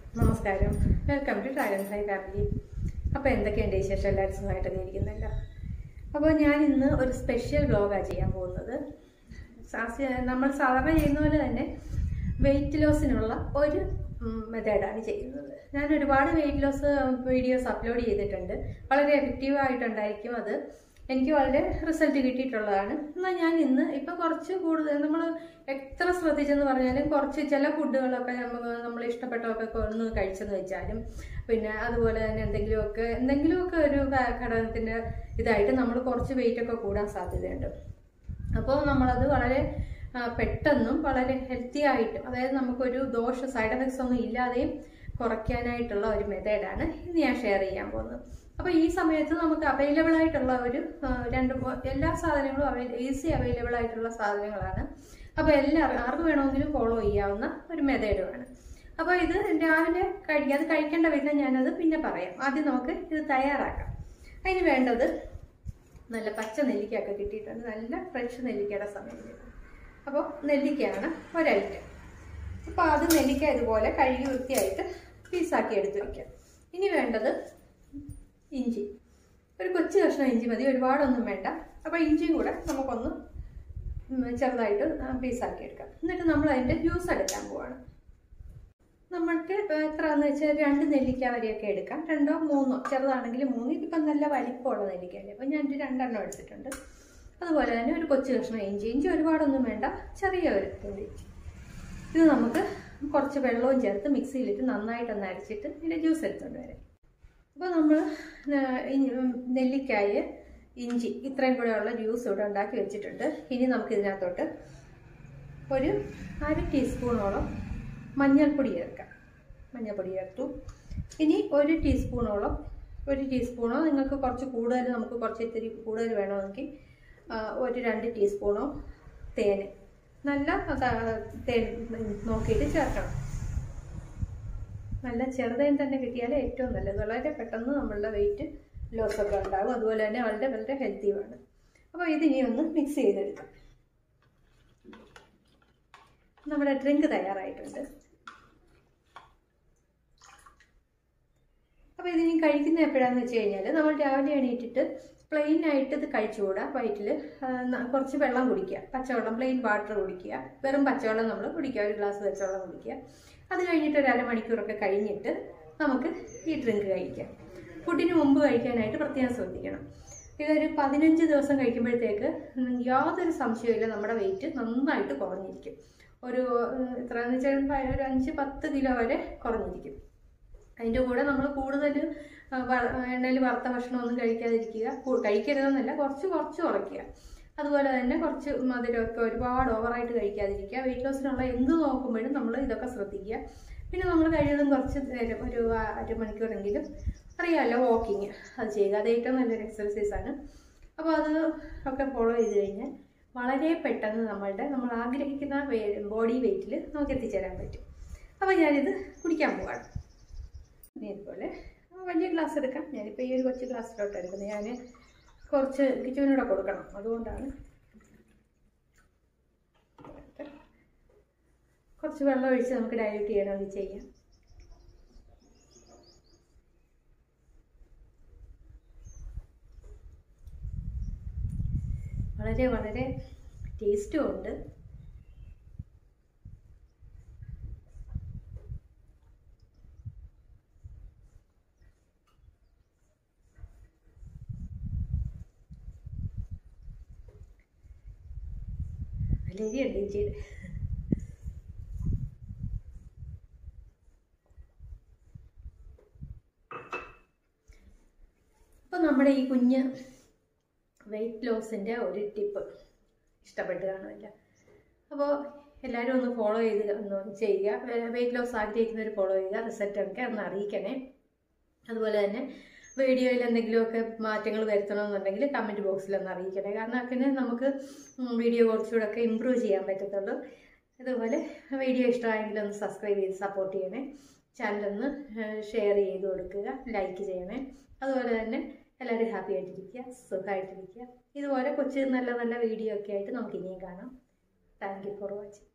നമസ്കാരം welcome to dragonfly family അപ്പോൾ എന്തൊക്കെയുണ്ട് വിശേഷം എല്ലാവരും സുഖമായിട്ടൊക്കെ ഇരിക്കുന്നല്ലോ അപ്പോൾ ഞാൻ ഇന്ന് ഒരു സ്പെഷ്യൽ വ്ലോഗാണ് ചെയ്യാൻ പോകുന്നത് സാ- നമ്മൾ സാധാരണ ചെയ്യുന്ന പോലെ തന്നെ വെയിറ്റ് ലോസിനുള്ള ഒരു മെത്തേഡാണ് ചെയ്യുന്നത് ഞാൻ ഒരുപാട് വെയിറ്റ് ലോസ് വീഡിയോസ് അപ്ലോഡ് ചെയ്തിട്ടുണ്ട് വളരെ എഫക്റ്റീവ് ആയിട്ടുണ്ടായിരിക്കും അത് എനിക്ക് വളരെ റിസൾട്ട് കിട്ടിയിട്ടുള്ളതാണ് എന്നാൽ ഞാൻ ഇന്ന് ഇപ്പം കുറച്ച് കൂടുതൽ നമ്മൾ എത്ര ശ്രദ്ധിച്ചെന്ന് പറഞ്ഞാലും കുറച്ച് ചില ഫുഡുകളൊക്കെ നമുക്ക് നമ്മൾ ഇഷ്ടപ്പെട്ടതൊക്കെ ഒന്ന് കഴിച്ചെന്ന് വെച്ചാലും പിന്നെ അതുപോലെ തന്നെ എന്തെങ്കിലുമൊക്കെ എന്തെങ്കിലുമൊക്കെ ഒരു ഘ- ഘടകത്തിൻ്റെ ഇതായിട്ട് നമ്മൾ കുറച്ച് വെയിറ്റ് ഒക്കെ കൂടാൻ സാധ്യതയുണ്ട് അപ്പോൾ നമ്മളത് വളരെ ആ, പെട്ടെന്നും വളരെ ഹെൽത്തി ആയിട്ടും അതായത് നമുക്കൊരു ദോഷ സൈഡ് എഫക്ട്സ് ഒന്നും ഇല്ലാതെയും കുറയ്ക്കാനായിട്ടുള്ള ഒരു മെത്തേഡാണ് ഇന്ന് ഞാൻ ഷെയർ ചെയ്യാൻ പോകുന്നത് അപ്പോൾ ഈ സമയത്ത് നമുക്ക് അവൈലബിൾ ആയിട്ടുള്ള ഒരു ആ, രണ്ട് മൂ- എല്ലാ സാധനങ്ങളും അവൈ ഈസി അവൈലബിൾ ആയിട്ടുള്ള സാധനങ്ങളാണ് അപ്പോൾ എല്ലാവർക്കും ആർക്ക് വേണമെങ്കിലും ഫോളോ ചെയ്യാവുന്ന ഒരു മെത്തേഡുമാണ് അപ്പോൾ ഇത് രാവിലെ കഴിക്കുക അത് കഴിക്കേണ്ട വിധം ഞാനത് പിന്നെ പറയാം ആദ്യം നമുക്ക് ഇത് തയ്യാറാക്കാം അതിന് വേണ്ടത് നല്ല പച്ച നെല്ലിക്കയൊക്കെ കിട്ടിയിട്ടുണ്ട് നല്ല ഫ്രഷ് നെല്ലിക്കയുടെ സമയം അപ്പോൾ നെല്ലിക്കയാണ് ഒരൈറ്റം അപ്പോൾ അത് നെല്ലിക്ക ഇതുപോലെ കഴുകി വൃത്തിയായിട്ട് പീസാക്കി എടുത്ത് വയ്ക്കാം ഇനി വേണ്ടത് ഇഞ്ചി ഒരു കൊച്ചു കഷ്ണം ഇഞ്ചി മതി ഒരുപാടൊന്നും വേണ്ട അപ്പോൾ ഇഞ്ചിയും കൂടെ നമുക്കൊന്ന് ഉം ചെറുതായിട്ട് പീസാക്കി എടുക്കാം എന്നിട്ട് നമ്മൾ അതിൻ്റെ ജ്യൂസ് എടുക്കാൻ പോവാണ് നമ്മൾക്ക് എത്രയാണെന്ന് വെച്ചാൽ രണ്ട് നെല്ലിക്ക വരെയൊക്കെ എടുക്കാം രണ്ടോ മൂന്നോ ചെറുതാണെങ്കിൽ മൂന്ന് ഇതിപ്പം നല്ല വലിപ്പമുള്ള നെല്ലിക്കല്ലേ അപ്പം ഞാൻ ഒരു രണ്ടെണ്ണം എടുത്തിട്ടുണ്ട് അതുപോലെ തന്നെ ഒരു കൊച്ചു കഷ്ണം ഇഞ്ചി ഇഞ്ചി ഒരുപാടൊന്നും വേണ്ട ചെറിയ ഒരു തുള്ളി ഇഞ്ചി ഇത് നമുക്ക് കുറച്ച് വെള്ളവും ചേർത്ത് മിക്സിയിലിട്ട് നന്നായിട്ടൊന്ന് അരച്ചിട്ട് ഇതിൻ്റെ ജ്യൂസ് എടുത്തുകൊണ്ട് വരാം അപ്പോൾ നമ്മൾ നെല്ലിക്കായ ഇഞ്ചി ഇത്രയും കൂടെയുള്ള ജ്യൂസ് ഇവിടെ ഉണ്ടാക്കി വെച്ചിട്ടുണ്ട് ഇനി നമുക്ക് ഇതിനകത്തോട്ട് ഒരു അര ടീസ്പൂണോളം മഞ്ഞൾപ്പൊടി ചേർക്കാം മഞ്ഞൾപ്പൊടി ചേർത്തു ഇനി ഒരു ടീസ്പൂണോളം ഒരു ടീസ്പൂണോ നിങ്ങൾക്ക് കുറച്ച് കൂടുതൽ നമുക്ക് കുറച്ച് ഇത്തിരി കൂടുതൽ വേണമെങ്കിൽ ആ, ഒരു രണ്ട് ടീസ്പൂണോ തേൻ നല്ല അതാ- തേൻ നോക്കിയിട്ട് ചേർക്കണം നല്ല ചെറുതേൻ തന്നെ കിട്ടിയാൽ ഏറ്റവും നല്ലത് വളരെ പെട്ടെന്ന് നമ്മളുടെ വെയിറ്റ് ലോസ് ഒക്കെ ഉണ്ടാകും അതുപോലെ തന്നെ വളരെ വളരെ ഹെൽത്തിയുമാണ് അപ്പോൾ ഇതിനി ഒന്ന് മിക്സ് ചെയ്തെടുക്കാം നമ്മുടെ ഡ്രിങ്ക് തയ്യാറായിട്ടുണ്ട് അപ്പോൾ ഇതിനി കഴിക്കുന്ന എപ്പോഴാന്ന് വെച്ച് കഴിഞ്ഞാൽ നമ്മൾ രാവിലെ എണീറ്റിട്ട് പ്ലെയിൻ ആയിട്ട് ഇത് കഴിച്ചുകൂടാ വയറ്റിൽ കുറച്ച് വെള്ളം കുടിക്കുക പച്ചവെള്ളം പ്ലെയിൻ വാട്ടർ കുടിക്കുക വെറും പച്ചവെള്ളം നമ്മൾ കുടിക്കുക ഒരു ഗ്ലാസ് പച്ചവെള്ളം കുടിക്കുക അത് കഴിഞ്ഞിട്ട് ഒരു അരമണിക്കൂറൊക്കെ കഴിഞ്ഞിട്ട് നമുക്ക് ഈ ഡ്രിങ്ക് കഴിക്കാം ഫുഡിന് മുമ്പ് കഴിക്കാനായിട്ട് പ്രത്യേകം ശ്രദ്ധിക്കണം ഇതൊരു പതിനഞ്ച് ദിവസം കഴിക്കുമ്പോഴത്തേക്ക് ഉം, യാതൊരു സംശയമില്ല നമ്മുടെ വെയിറ്റ് നന്നായിട്ട് കുറഞ്ഞിരിക്കും ഒരു ഉം, എത്രയാണെന്ന് വെച്ചാൽ ഒരു അഞ്ച് പത്ത് കിലോ വരെ കുറഞ്ഞിരിക്കും അതിൻ്റെ കൂടെ നമ്മൾ കൂടുതൽ എണ്ണയിൽ വറുത്ത ഭക്ഷണമൊന്നും കഴിക്കാതിരിക്കുക കു- കഴിക്കരുതെന്നല്ല കുറച്ച് കുറച്ച് കുറയ്ക്കുക അതുപോലെ തന്നെ കുറച്ച് മധുരമൊക്കെ ഒരുപാട് ഓവറായിട്ട് കഴിക്കാതിരിക്കുക വെയിറ്റ് ലോസിനുള്ള എന്ത് നോക്കുമ്പോഴും നമ്മൾ ഇതൊക്കെ ശ്രദ്ധിക്കുക പിന്നെ നമ്മൾ കഴിയുന്നതും കുറച്ച് നേരം ഒരു അരമണിക്കൂറെങ്കിലും അറിയാമല്ലോ വാക്കിങ് അത് ചെയ്യുക അത് ഏറ്റവും നല്ലൊരു എക്സർസൈസാണ് അപ്പോൾ അത് ഒക്കെ ഫോളോ ചെയ്ത് കഴിഞ്ഞാൽ വളരെ പെട്ടെന്ന് നമ്മളുടെ നമ്മൾ ആഗ്രഹിക്കുന്ന ബോഡി വെയിറ്റിൽ നമുക്ക് എത്തിച്ചേരാൻ പറ്റും അപ്പോൾ ഞാനിത് കുടിക്കാൻ പോവാണ് ഇനി ഇതുപോലെ വലിയ ഗ്ലാസ് എടുക്കാം ഞാനിപ്പോൾ ഈ ഒരു കൊച്ചു ഗ്ലാസ്സിലോട്ട് എടുക്കുന്നത് ഞാൻ കുറച്ച് കിച്ചുവിനൂടെ കൊടുക്കണം അതുകൊണ്ടാണ് കുറച്ച് വെള്ളം ഒഴിച്ച് നമുക്ക് ഡയലൂട്ട് ചെയ്യണമെങ്കിൽ ചെയ്യാം വളരെ വളരെ ടേസ്റ്റും ഉണ്ട് മലേറിയ ഉണ്ട് ഇഞ്ചിയുടെ അപ്പോൾ നമ്മുടെ ഈ കുഞ്ഞ് വെയിറ്റ് ലോസിൻ്റെ ഒരു ടിപ്പ് ഇഷ്ടപ്പെട്ട് കാണുമല്ല അപ്പോൾ എല്ലാവരും ഒന്ന് ഫോളോ ചെയ്ത് ഒന്ന് ചെയ്യുക വെയിറ്റ് ലോസ് ആഗ്രഹിക്കുന്നവർ ഫോളോ ചെയ്യുക റിസൾട്ട് ഒക്കെ ഒന്ന് അറിയിക്കണേ അതുപോലെ തന്നെ വീഡിയോയിൽ എന്തെങ്കിലുമൊക്കെ മാറ്റങ്ങൾ വരുത്തണമെന്നുണ്ടെങ്കിൽ കമൻറ്റ് ബോക്സിൽ ഒന്ന് അറിയിക്കണേ കാരണം അങ്ങനെ നമുക്ക് വീഡിയോ കുറച്ചുകൂടെ ഒക്കെ ഇമ്പ്രൂവ് ചെയ്യാൻ പറ്റത്തുള്ളൂ അതുപോലെ വീഡിയോ ഇഷ്ടമായെങ്കിൽ ഒന്ന് സബ്സ്ക്രൈബ് ചെയ്ത് സപ്പോർട്ട് ചെയ്യണേ ചാനലൊന്ന് ഷെയർ ചെയ്ത് കൊടുക്കുക ലൈക്ക് ചെയ്യണേ അതുപോലെ തന്നെ എല്ലാവരും ഹാപ്പി ആയിട്ടിരിക്കുക സുഖമായിട്ടിരിക്കുക ഇതുപോലെ കൊച്ചു നല്ല നല്ല വീഡിയോ ഒക്കെ ആയിട്ട് നമുക്ക് ഇനിയും കാണാം താങ്ക് യു ഫോർ വാച്ചിങ്